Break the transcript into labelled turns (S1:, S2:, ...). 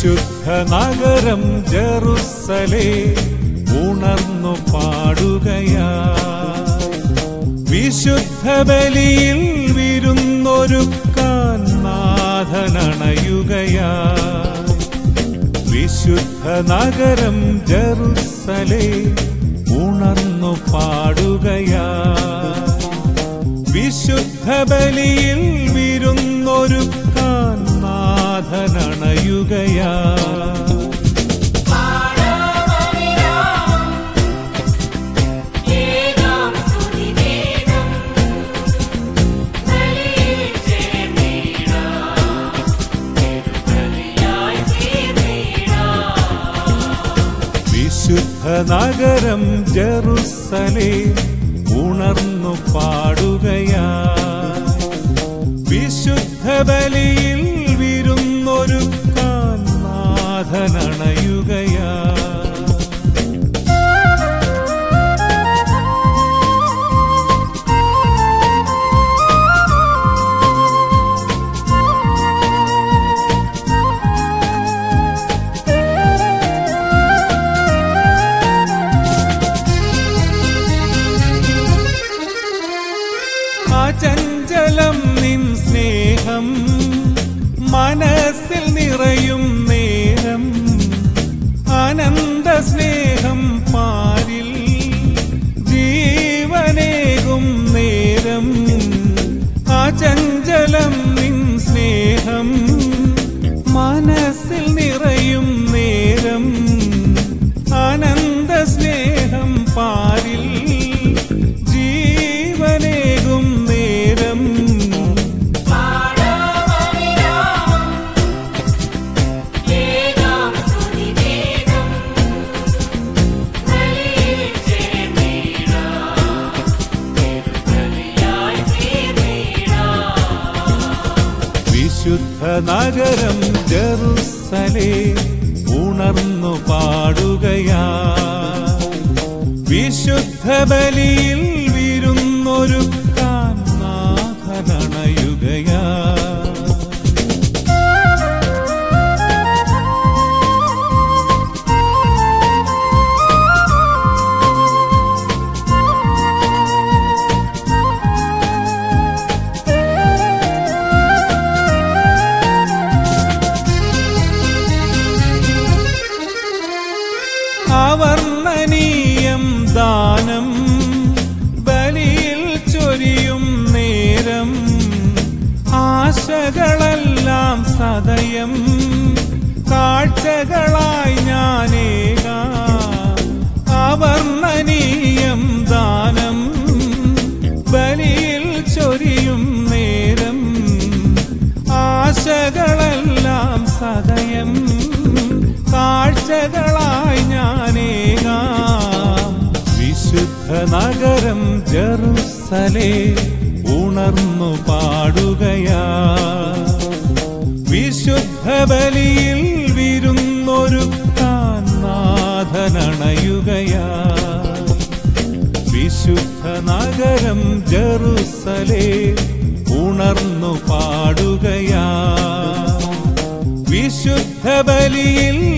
S1: വിശുദ്ധ നഗരം ജറുസലേ ഉണർന്നു പാടുകയാ വിശുദ്ധ ബലിയിൽ വിരുന്നൊരുക്കാൻ നാഥനണയുകയാ വിശുദ്ധ നഗരം ജറുസലേ ഉണർന്നു പാടുകയാ വിശുദ്ധ ബലിയിൽ വിരുന്നൊരുക്കാൻ നാഥനണയുകയാ
S2: ഏകാം സ്തുതിവേദം ബലിയിൽ ചേർന്നിടാം തിരുബലിയായി തീർന്നിടാം
S1: വിശുദ്ധ നഗരം ജറുസലേ ഉണർന്നു പാടുകയാ വിശുദ്ധ ബലിയിൽ വിരുന്നൊരുക്കാൻ നാഥനണയുകയാ അചഞ്ചലം നിൻ സ്നേഹം മനസ്സിൽ നിറയും നേരം അനന്ത സ്നേഹം പാരിൽ ജീവനേകും നേരം അചഞ്ചലം നിൻ സ്നേഹം മനസ്സിൽ നിറയും നേരം അനന്ത സ്നേഹം പാരിൽ ജീവനേകും നേരം
S2: ഏകാം സ്തുതിവേദം ബലിയിൽ ചേർന്നിടാം തിരുബലിയായി തീർന്നിടാം
S1: വിശുദ്ധ നഗരം ജറുസലേ ഉണർന്നു പാടുകയാ വിശുദ്ധ ബലിയിൽ വിരുന്നൊരുക്കാൻ നാഥനണയുകയാ അവർണ്ണനീയം ദാനം ബലിയിൽ ചൊരിയും നേരം ആശകളെല്ലാം സദയം കാഴ്ചകളായി ഞാനേക അവർണ്ണനീയം ദാനം ബലിയിൽ ചൊരിയും നേരം ആശകളെല്ലാം സദയം കാഴ്ചകളായി ഞാനേകാം വിശുദ്ധ നഗരം ജറുസലേ ഉണർന്നു പാടുകയാ വിശുദ്ധ ബലിയിൽ വിരുന്നൊരുക്കാൻ നാഥനണയുകയാ വിശുദ്ധ നഗരം ജറുസലേ ഉണർന്നു പാടുകയാ വിശുദ്ധ ബലിയിൽ